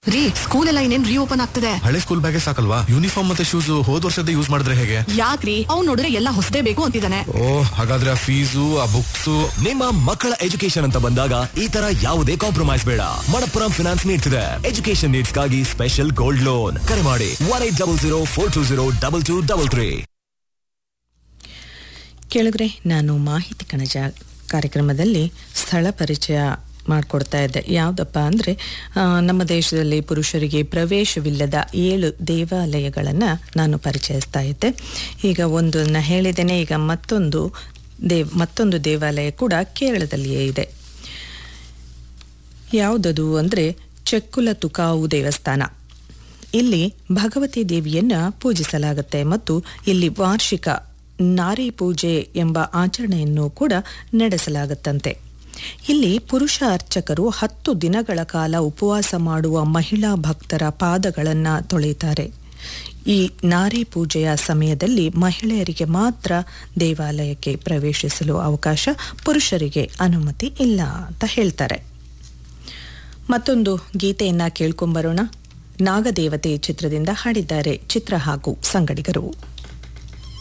ರೀ ಸ್ಕೂಲ್ ಎಲ್ಲ ಇನ್ನೇನ್ ರೀಓಪನ್ ಆಗ್ತದೆ ಹಳೆ ಸ್ಕೂಲ್ ಬ್ಯಾಗೇ ಸಾಕಲ್ವಾ ಯೂನಿಫಾರ್ಮ್ ಮತ್ತೆ ಶೂಸ್ ಹೋದ್ ವರ್ಷದ ಯೂಸ್ ಮಾಡಿದ್ರೆ ಹೇಗೆ ಯಾಕ್ರಿ ಅವ್ನ್ ನೋಡಿದ್ರೆ ಎಲ್ಲ ಹೊಸದೇ ಬೇಕು ಅಂತಿದ್ದಾನೆ ಓ ಹಾಗಾದ್ರೆ ಆ ಫೀಸು ಆ ಬುಕ್ಸ್ ನಿಮ್ಮ ಮಕ್ಕಳ ಎಜುಕೇಶನ್ ಅಂತ ಬಂದಾಗ ಈ ತರ ಯಾವುದೇ ಕಾಂಪ್ರಮೈಸ್ ಬೇಡ ಮಣಪ್ಪುರಂ ಫಿನಾನ್ಸ್ ನೀಡ್ಸ್ ಇದೆ ಎಜುಕೇಶನ್ ನೀಡ್ಸ್ ಗಾಗಿ ಸ್ಪೆಷಲ್ ಗೋಲ್ಡ್ ಲೋನ್ ಕರೆ ಮಾಡಿ one eight double zero four two zero double two double three ಕೇಳಿದ್ರೆ ನಾನು ಮಾಹಿತಿ ಕಣಜ ಕಾರ್ಯಕ್ರಮದಲ್ಲಿ ಸ್ಥಳ ಪರಿಚಯ ಮಾಡಿಕೊಡ್ತಾ ಇದ್ದೆ ಯಾವುದಪ್ಪ ಅಂದರೆ ನಮ್ಮ ದೇಶದಲ್ಲಿ ಪುರುಷರಿಗೆ ಪ್ರವೇಶವಿಲ್ಲದ ಏಳು ದೇವಾಲಯಗಳನ್ನು ನಾನು ಪರಿಚಯಿಸ್ತಾ ಇದ್ದೆ ಈಗ ಒಂದನ್ನು ಹೇಳಿದ್ದೇನೆ ಈಗ ಮತ್ತೊಂದು ದೇವ್ ಮತ್ತೊಂದು ದೇವಾಲಯ ಕೂಡ ಕೇರಳದಲ್ಲಿಯೇ ಇದೆ ಯಾವುದದು ಅಂದರೆ ಚೆಕ್ಕುಲ ತುಕಾವು ದೇವಸ್ಥಾನ ಇಲ್ಲಿ ಭಗವತಿ ದೇವಿಯನ್ನ ಪೂಜಿಸಲಾಗುತ್ತೆ ಮತ್ತು ಇಲ್ಲಿ ವಾರ್ಷಿಕ ನಾರಿ ಪೂಜೆ ಎಂಬ ಆಚರಣೆಯನ್ನು ಕೂಡ ನಡೆಸಲಾಗುತ್ತಂತೆ ಇಲ್ಲಿ ಪುರುಷ ಅರ್ಚಕರು ಹತ್ತು ದಿನಗಳ ಕಾಲ ಉಪವಾಸ ಮಾಡುವ ಮಹಿಳಾ ಭಕ್ತರ ಪಾದಗಳನ್ನು ತೊಳೆಯುತ್ತಾರೆ ಈ ನಾರಿ ಪೂಜೆಯ ಸಮಯದಲ್ಲಿ ಮಹಿಳೆಯರಿಗೆ ಮಾತ್ರ ದೇವಾಲಯಕ್ಕೆ ಪ್ರವೇಶಿಸಲು ಅವಕಾಶ ಪುರುಷರಿಗೆ ಅನುಮತಿ ಇಲ್ಲ ಅಂತ ಹೇಳ್ತಾರೆ ಮತ್ತೊಂದು ಗೀತೆಯನ್ನ ಕೇಳ್ಕೊಂಬರೋಣ ನಾಗದೇವತೆ ಚಿತ್ರದಿಂದ ಹಾಡಿದ್ದಾರೆ ಚಿತ್ರ ಹಾಗೂ ಸಂಗಡಿಗರು